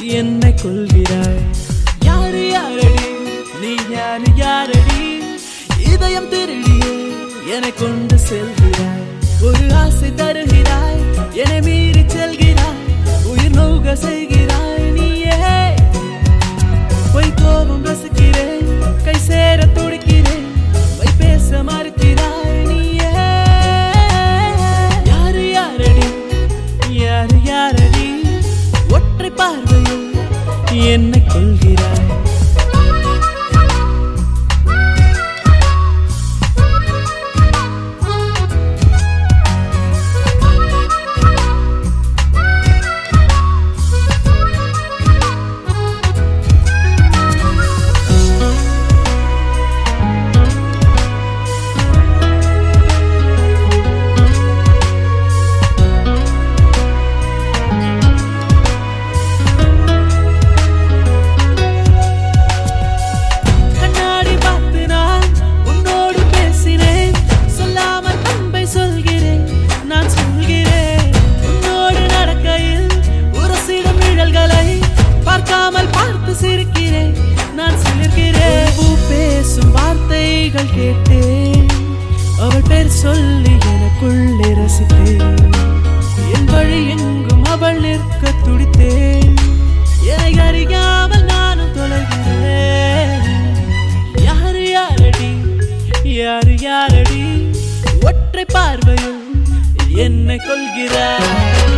என்னை கொள்கிறாய் யாரு யாரடி நீ யாரு யாரடி இதயம் திருடியே என்னை கொண்டு செல்கிறாய் ஒரு ஆசை தருகிறாய் என்னை மீறி செல்கிறாய் உயிர் நோக செய்கிறாய் நீயே பொய் கோபம் ரசிக்கிறேன் கை சேர துடிக்கிறேன் வை பேச மறுக்கிறாய் நீயே யாரு யாரடி யாரு யாரடி ஒற்றை பார்வையில் என்னை கொள்கிறாய் கண்ணாடி பார்த்து நான் உன்னோடு பேசினேன் சொல்லாமல் அன்பை சொல்கிறேன் நான் சொல்கிறேன் உன்னோடு நடக்கையில் உரசிடும் நிழல்களை பார்க்காமல் பார்த்து சிரிக்கிறேன் நான் சிரிக்கிறேன் பூ பேசும் வார்த்தைகள் கேட்டேன் அவள் பேர் சொல்லி எனக்குள்ளே ரசித்தேன் என் வழி எங்கும் அவள் நிற்க துடித்தேன் என்னை அறியாமல் நானும் தொலைகிறேன் யாரு யாரடி யாரு யாரடி ஒற்றை பார்வையில் என்னை கொள்கிறார்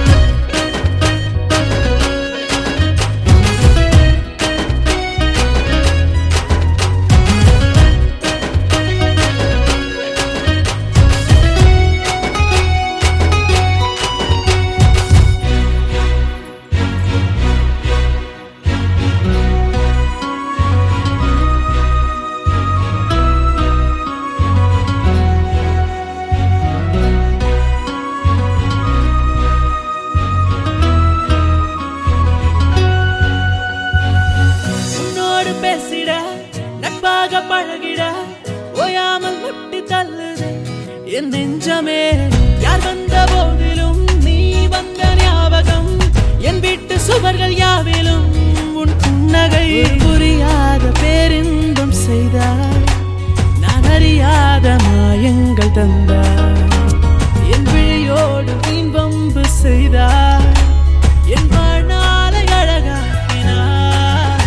உன்னோடு பேசிட நட்பாக பழகிட ஓயாமல் முட்டி தள்ளுது என் நெஞ்சமே யார் வந்த போதிலும் நீ வந்த ஞாபகம் என் வீட்டு சுவர்கள் யாவிலும் உன் புன்னகை புரியாத பேரின்பம் செய்தாய் நான் அறியாத மாயங்கள் தந்தாய் என் விழியோடு வீண் வம்பு செய்தாய் என் வாழ்நாளை அழகாக்கினாய்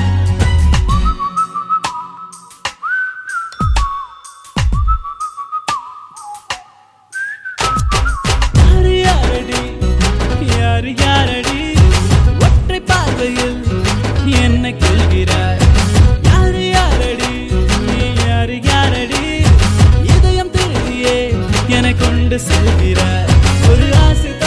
யாரு யாரடி யாரு யாரடி ஒற்றை பார்வையில் என்னை கொள்கிறாய் யாரு யாரடி நீ யாரு யாரடி இதயம் திருடியே என்னை கொண்டு செல்கிறாய் ஒரு ஆசை